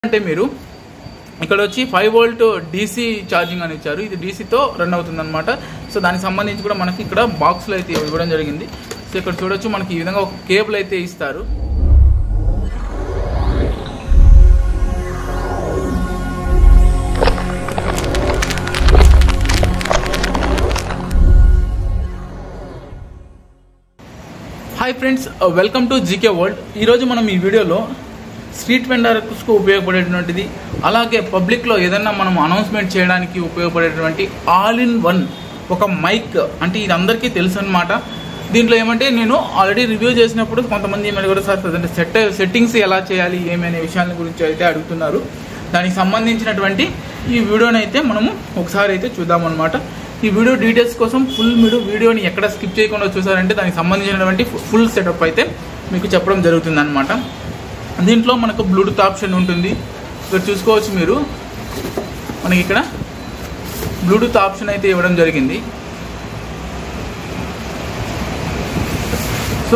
అంటే మీరు ఇక్కడ వచ్చి ఫైవ్ వోల్ట్ డీసీ ఛార్జింగ్ అని ఇచ్చారు ఇది డీసీతో రన్ అవుతుంది అనమాట సో దానికి సంబంధించి కూడా మనకి ఇక్కడ బాక్స్లో అయితే ఇవ్వడం జరిగింది సో ఇక్కడ చూడొచ్చు మనకి ఈ విధంగా ఒక కేబుల్ అయితే ఇస్తారు hi friends welcome to GK world ఈరోజు మనం ఈ వీడియోలో స్ట్రీట్ వెండర్స్కు ఉపయోగపడేటువంటిది అలాగే పబ్లిక్లో ఏదైనా మనం అనౌన్స్మెంట్ చేయడానికి ఉపయోగపడేటువంటి ఆల్ ఇన్ వన్ ఒక మైక్ అంటే ఇది అందరికీ తెలుసు అనమాట దీంట్లో ఏమంటే నేను ఆల్రెడీ రివ్యూ చేసినప్పుడు కొంతమంది ఏమైనా కూడా సార్ ప్రజెంట్ సెట్ సెట్టింగ్స్ ఎలా చేయాలి ఏమి అనే విషయాల గురించి అయితే అడుగుతున్నారు దానికి సంబంధించినటువంటి ఈ వీడియోని అయితే మనము ఒకసారి అయితే చూద్దామన్నమాట ఈ వీడియో డీటెయిల్స్ కోసం ఫుల్ మీరు వీడియోని ఎక్కడ స్కిప్ చేయకుండా చూసారంటే దానికి సంబంధించినటువంటి ఫుల్ సెటప్ అయితే మీకు చెప్పడం జరుగుతుంది అనమాట దీంట్లో మనకు బ్లూటూత్ ఆప్షన్ ఉంటుంది ఇక్కడ చూసుకోవచ్చు మీరు మనకి ఇక్కడ బ్లూటూత్ ఆప్షన్ అయితే ఇవ్వడం జరిగింది సో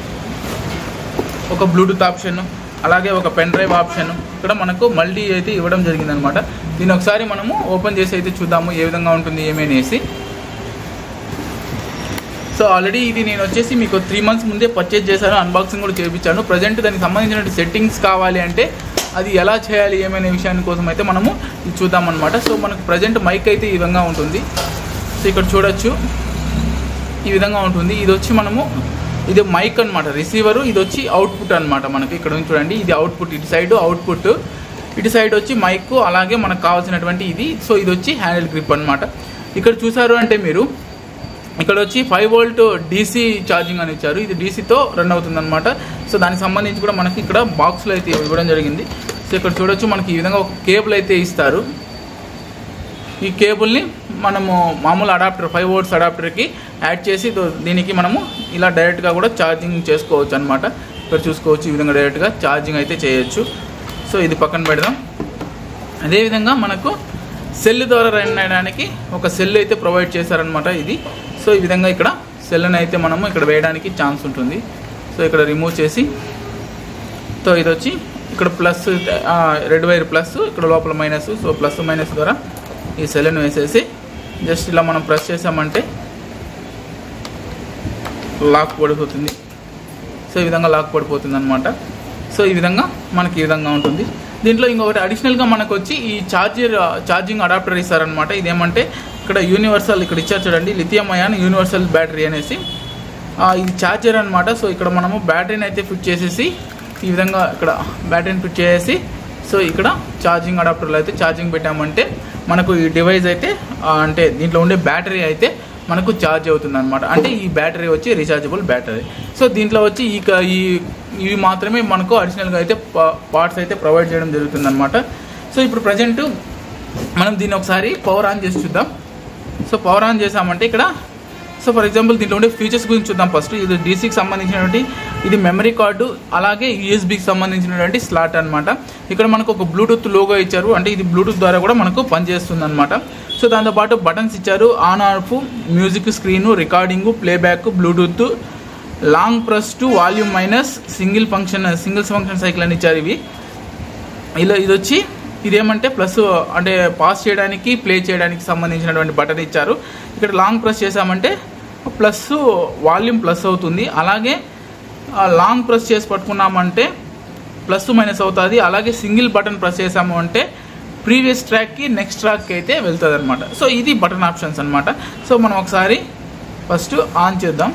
ఒక బ్లూటూత్ ఆప్షన్ అలాగే ఒక పెన్ డ్రైవ్ ఆప్షన్ ఇక్కడ మనకు మల్టీ అయితే ఇవ్వడం జరిగింది అనమాట దీన్ని ఒకసారి మనము ఓపెన్ చేసి అయితే చూద్దాము ఏ విధంగా ఉంటుంది ఏమి అనేసి సో ఆల్రెడీ ఇది నేను వచ్చేసి మీకు త్రీ మంత్స్ ముందే పర్చేజ్ చేశాను అన్బాక్సింగ్ కూడా చేయించాను ప్రజెంట్ దానికి సంబంధించిన సెట్టింగ్స్ కావాలి అంటే అది ఎలా చేయాలి ఏమైనా విషయాన్ని కోసం అయితే మనము ఇది చూద్దాం అనమాట సో మనకు ప్రజెంట్ మైక్ అయితే ఈ విధంగా ఉంటుంది సో ఇక్కడ చూడొచ్చు ఈ విధంగా ఉంటుంది ఇది వచ్చి మనము ఇది మైక్ అనమాట రిసీవరు ఇది వచ్చి అవుట్పుట్ అనమాట మనకి ఇక్కడ నుంచి చూడండి ఇది అవుట్పుట్ ఇటు సైడ్ అవుట్పుట్ ఇటు సైడ్ వచ్చి మైక్ అలాగే మనకు కావాల్సినటువంటి ఇది సో ఇది వచ్చి హ్యాండిల్ గ్రిప్ అనమాట ఇక్కడ చూసారు అంటే మీరు ఇక్కడ వచ్చి ఫైవ్ వోల్ట్ డీసీ ఛార్జింగ్ అని ఇచ్చారు ఇది డీసీతో రన్ అవుతుంది అనమాట సో దానికి సంబంధించి కూడా మనకి ఇక్కడ బాక్స్లో అయితే ఇవ్వడం జరిగింది సో ఇక్కడ చూడొచ్చు మనకి ఈ విధంగా ఒక కేబుల్ అయితే ఇస్తారు ఈ కేబుల్ని మనము మామూలు అడాప్టర్ ఫైవ్ వోల్ట్స్ అడాప్టర్కి యాడ్ చేసి దో- దీనికి మనము ఇలా డైరెక్ట్గా కూడా ఛార్జింగ్ చేసుకోవచ్చు అనమాట ఇక్కడ చూసుకోవచ్చు ఈ విధంగా డైరెక్ట్గా ఛార్జింగ్ అయితే చేయొచ్చు సో ఇది పక్కన పెడదాం అదేవిధంగా మనకు సెల్ ద్వారా రన్ అయ్యడానికి ఒక సెల్ అయితే ప్రొవైడ్ చేశారనమాట ఇది సో ఈ విధంగా ఇక్కడ సెల్ని అయితే మనము ఇక్కడ వేయడానికి ఛాన్స్ ఉంటుంది సో ఇక్కడ రిమూవ్ చేసి సో ఇది వచ్చి ఇక్కడ ప్లస్ రెడ్ వైర్ ప్లస్ ఇక్కడ లోపల మైనస్ సో ప్లస్ మైనస్ ద్వారా ఈ సెల్ని వేసేసి జస్ట్ ఇలా మనం ప్రెస్ చేసామంటే లాక్ పడిపోతుంది సో ఈ విధంగా లాక్ పడిపోతుంది అనమాట సో ఈ విధంగా మనకి ఈ విధంగా ఉంటుంది దీంట్లో ఇంకొకటి అడిషనల్గా మనకు వచ్చి ఈ ఛార్జర్ ఛార్జింగ్ అడాప్టర్ ఇస్తారనమాట ఇదేమంటే ఇక్కడ యూనివర్సల్ ఇక్కడ ఇచ్చారు చూడండి లిథియం అయాన్ యూనివర్సల్ బ్యాటరీ అనేసి ఆ, ఇది ఛార్జర్ అనమాట సో ఇక్కడ మనము బ్యాటరీని అయితే ఫిట్ చేసేసి ఈ విధంగా ఇక్కడ బ్యాటరీని ఫిట్ చేసేసి సో ఇక్కడ ఛార్జింగ్ అడాప్టర్లో అయితే ఛార్జింగ్ పెట్టామంటే మనకు ఈ డివైస్ అయితే ఆ, అంటే దీంట్లో ఉండే బ్యాటరీ అయితే మనకు ఛార్జ్ అవుతుంది అనమాట అంటే ఈ బ్యాటరీ వచ్చి రీఛార్జబుల్ బ్యాటరీ సో దీంట్లో వచ్చి ఈ క- ఈ ఇవి మాత్రమే మనకు అడిషనల్గా అయితే పార్ట్స్ అయితే ప్రొవైడ్ చేయడం జరుగుతుంది అనమాట సో ఇప్పుడు ప్రజెంట్ మనం దీన్ని ఒకసారి పవర్ ఆన్ చేసి చూద్దాం సో పవర్ ఆన్ చేసామంటే ఇక్కడ సో ఫర్ ఎగ్జాంపుల్ దీంట్లో ఉండే ఫీచర్స్ గురించి చూద్దాం ఫస్ట్ ఇది డీసీకి సంబంధించినటువంటి ఇది మెమరీ కార్డు అలాగే యూఎస్బికి సంబంధించినటువంటి స్లాట్ అన్నమాట ఇక్కడ మనకు ఒక బ్లూటూత్ లోగో ఇచ్చారు అంటే ఇది బ్లూటూత్ ద్వారా కూడా మనకు పనిచేస్తుంది అనమాట సో దాంతోపాటు బటన్స్ ఇచ్చారు on off music screen recording playback Bluetooth long press to volume minus single function singles function cycle అని ఇచ్చారు ఇవి ఇలా ఇది వచ్చి ఇదేమంటే ప్లస్ అంటే పాస్ చేయడానికి ప్లే చేయడానికి సంబంధించినటువంటి బటన్ ఇచ్చారు ఇక్కడ లాంగ్ ప్రెస్ చేసామంటే ప్లస్ వాల్యూమ్ ప్లస్ అవుతుంది అలాగే ఆ, లాంగ్ ప్రెస్ చేసి పట్టుకున్నామంటే ప్లస్ మైనస్ అవుతుంది అలాగే సింగిల్ బటన్ ప్రెస్ చేసాము అంటే ప్రీవియస్ ట్రాక్కి నెక్స్ట్ ట్రాక్కి అయితే వెళ్తుంది అనమాట సో ఇది బటన్ ఆప్షన్స్ అనమాట సో మనం ఒకసారి ఫస్ట్ ఆన్ చేద్దాం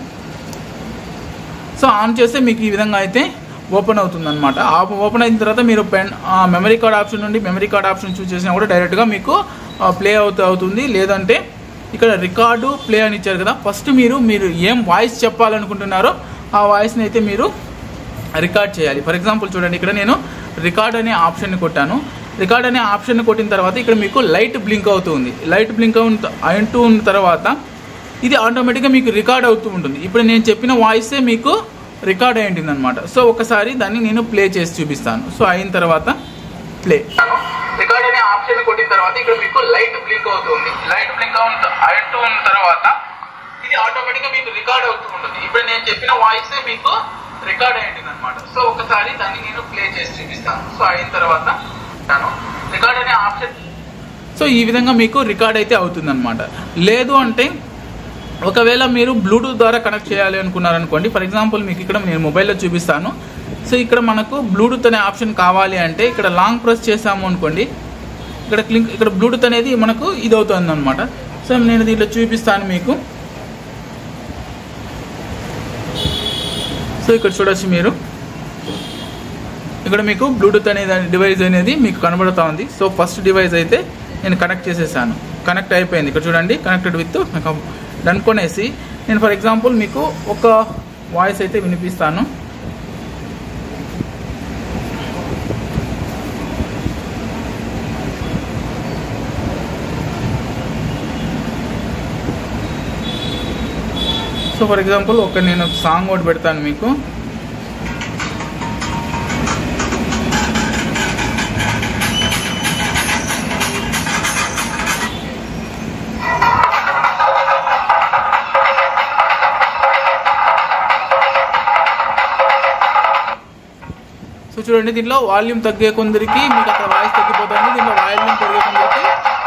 సో ఆన్ చేస్తే మీకు ఈ విధంగా అయితే ఓపెన్ అవుతుంది అనమాట ఓపెన్ అయిన తర్వాత మీరు పెన్ మెమరీ కార్డ్ ఆప్షన్ నుండి మెమరీ కార్డ్ ఆప్షన్ చూస్ చేసినా కూడా డైరెక్ట్గా మీకు ప్లే అవుతూ అవుతుంది లేదంటే ఇక్కడ రికార్డు ప్లే అని ఇచ్చారు కదా ఫస్ట్ మీరు మీరు ఏం వాయిస్ చెప్పాలనుకుంటున్నారో ఆ వాయిస్ని అయితే మీరు రికార్డ్ చేయాలి ఫర్ ఎగ్జాంపుల్ చూడండి ఇక్కడ నేను రికార్డ్ అనే ఆప్షన్ని కొట్టాను రికార్డ్ అనే ఆప్షన్ని కొట్టిన తర్వాత ఇక్కడ మీకు లైట్ బ్లింక్ అవుతుంది లైట్ బ్లింక్ అవుతూ ఉన్న తర్వాత ఇది ఆటోమేటిక్గా మీకు రికార్డ్ అవుతూ ఉంటుంది ఇప్పుడు నేను చెప్పిన వాయిసే మీకు రికార్డ్ అయి ఉంటుంది అనమాట సో ఒకసారి దాన్ని నేను ప్లే చేసి చూపిస్తాను సో అయిన తర్వాత ప్లే రికార్డ్ అనే ఆప్షన్ కొట్టిన తర్వాత ఇక్కడ మీకు లైట్ బ్లింక్ అవుతుంది లైట్ బ్లింక్ అవుతూ ఉన్న తర్వాత ఇది ఆటోమేటిక్గా మీకు రికార్డ్ అవుతూ ఉంటుంది ఇప్పుడు నేను చెప్పిన వాయిసే మీకు రికార్డ్ అయి ఉంటుంది అనమాట సో ఒకసారి దాన్ని నేను ప్లే చేసి చూపిస్తాను సో అయిన తర్వాత ఆప్షన్ సో ఈ విధంగా మీకు రికార్డ్ అయితే అవుతుందన్నమాట లేదు అంటే ఒకవేళ మీరు బ్లూటూత్ ద్వారా కనెక్ట్ చేయాలి అనుకున్నారనుకోండి ఫర్ ఎగ్జాంపుల్ మీకు ఇక్కడ నేను మొబైల్లో చూపిస్తాను సో ఇక్కడ మనకు బ్లూటూత్ అనే ఆప్షన్ కావాలి అంటే ఇక్కడ లాంగ్ ప్రెస్ చేసాము అనుకోండి ఇక్కడ క్లింక్ ఇక్కడ బ్లూటూత్ అనేది మనకు ఇది అవుతుంది అనమాట సో నేను దీంట్లో చూపిస్తాను మీకు సో ఇక్కడ చూడొచ్చు మీరు ఇక్కడ మీకు బ్లూటూత్ అనేది డివైస్ అనేది మీకు కనబడుతూ ఉంది సో ఫస్ట్ డివైస్ అయితే నేను కనెక్ట్ చేసేసాను కనెక్ట్ అయిపోయింది ఇక్కడ చూడండి కనెక్టెడ్ విత్ నాకు అనుకునేసి నేను ఫర్ ఎగ్జాంపుల్ మీకు ఒక వాయిస్ అయితే వినిపిస్తాను సో ఫర్ ఎగ్జాంపుల్ ఒక నేను సాంగ్ ఒకటి పెడతాను మీకు సో చూడండి దీంట్లో వాల్యూమ్ తగ్గే కొందరికి మీకు అక్కడ వాయిస్ తగ్గిపోతుంది దీంట్లో వాల్యూమ్ పెరిగే కొందరికి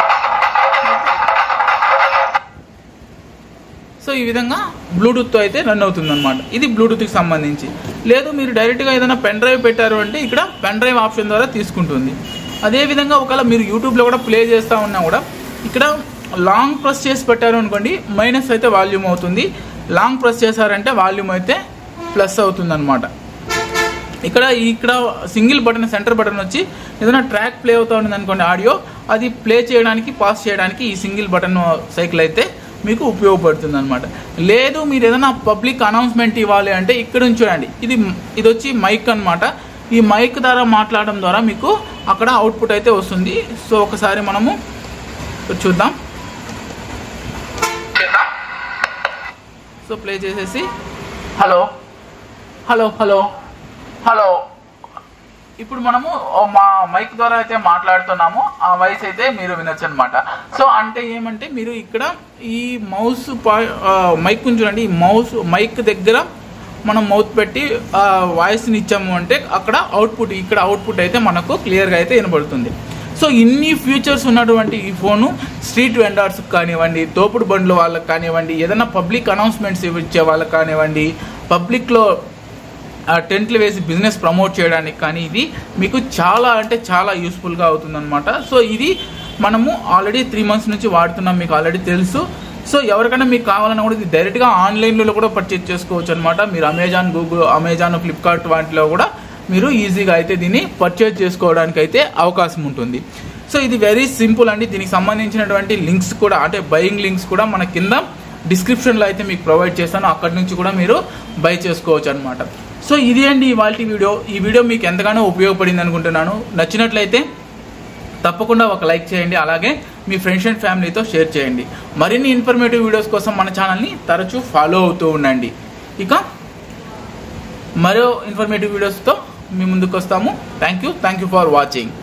సో ఈ విధంగా బ్లూటూత్తో అయితే రన్ అవుతుంది అనమాట ఇది బ్లూటూత్కి సంబంధించి లేదు మీరు డైరెక్ట్గా ఏదైనా పెన్ డ్రైవ్ పెట్టారు అంటే ఇక్కడ పెన్ డ్రైవ్ ఆప్షన్ ద్వారా తీసుకుంటుంది అదేవిధంగా ఒకవేళ మీరు యూట్యూబ్లో కూడా ప్లే చేస్తూ ఉన్నా కూడా ఇక్కడ లాంగ్ ప్రెస్ చేసి పెట్టారు అనుకోండి మైనస్ అయితే వాల్యూమ్ అవుతుంది లాంగ్ ప్రెస్ చేశారంటే వాల్యూమ్ అయితే ప్లస్ అవుతుంది అనమాట ఇక్కడ ఇక్కడ సింగిల్ బటన్ సెంటర్ బటన్ వచ్చి ఏదైనా ట్రాక్ ప్లే అవుతా ఉంది అనుకోండి ఆడియో అది ప్లే చేయడానికి పాస్ చేయడానికి ఈ సింగిల్ బటన్ సైకిల్ అయితే మీకు ఉపయోగపడుతుంది అనమాట లేదు మీరు ఏదైనా పబ్లిక్ అనౌన్స్మెంట్ ఇవ్వాలి అంటే ఇక్కడ నుంచి చూడండి ఇది ఇది వచ్చి మైక్ అన్నమాట ఈ మైక్ ద్వారా మాట్లాడడం ద్వారా మీకు అక్కడ అవుట్పుట్ అయితే వస్తుంది సో ఒకసారి మనము చూద్దాం సో ప్లే చేసేసి హలో హలో హలో హలో ఇప్పుడు మనము ఓ మా మైక్ ద్వారా అయితే మాట్లాడుతున్నాము ఆ వాయిస్ అయితే మీరు వినొచ్చు అనమాట సో అంటే ఏమంటే మీరు ఇక్కడ ఈ మౌస్ మైక్ చూడండి ఈ మౌస్ మైక్ దగ్గర మనం మౌత్ పెట్టి ఆ వాయిస్ని ఇచ్చాము అంటే అక్కడ అవుట్పుట్ ఇక్కడ అవుట్పుట్ అయితే మనకు క్లియర్గా అయితే వినబడుతుంది సో ఇన్ని ఫీచర్స్ ఉన్నటువంటి ఈ ఫోను స్ట్రీట్ వెండర్స్ కానివ్వండి తోపుడు బండ్ల వాళ్ళకి కానివ్వండి ఏదైనా పబ్లిక్ అనౌన్స్మెంట్స్ ఇచ్చే వాళ్ళకి కానివ్వండి పబ్లిక్లో టెంట్లు వేసి బిజినెస్ ప్రమోట్ చేయడానికి కానీ ఇది మీకు చాలా అంటే చాలా యూస్ఫుల్గా అవుతుందన్నమాట సో ఇది మనము ఆల్రెడీ త్రీ మంత్స్ నుంచి వాడుతున్నాం మీకు ఆల్రెడీ తెలుసు సో ఎవరికైనా మీకు కావాలన్నా కూడా ఇది డైరెక్ట్గా ఆన్లైన్లో కూడా పర్చేజ్ చేసుకోవచ్చు అనమాట మీరు అమెజాన్ గూగుల్ అమెజాన్ ఫ్లిప్కార్ట్ వాటిలో కూడా మీరు ఈజీగా అయితే దీన్ని పర్చేజ్ చేసుకోవడానికి అయితే అవకాశం ఉంటుంది సో ఇది వెరీ సింపుల్ అండి దీనికి సంబంధించినటువంటి లింక్స్ కూడా అంటే బయింగ్ లింక్స్ కూడా మన కింద డిస్క్రిప్షన్లో అయితే మీకు ప్రొవైడ్ చేస్తాను అక్కడి నుంచి కూడా మీరు బై చేసుకోవచ్చు అనమాట సో ఇది అండి ఇవాళ వీడియో ఈ వీడియో మీకు ఎంతగానో ఉపయోగపడింది అనుకుంటున్నాను నచ్చినట్లయితే తప్పకుండా ఒక లైక్ చేయండి అలాగే మీ ఫ్రెండ్స్ అండ్ ఫ్యామిలీతో షేర్ చేయండి మరిన్ని ఇన్ఫర్మేటివ్ వీడియోస్ కోసం మన ఛానల్ని తరచూ ఫాలో అవుతూ ఉండండి ఇక మరో ఇన్ఫర్మేటివ్ వీడియోస్తో మీ ముందుకు వస్తాము thank you thank you for watching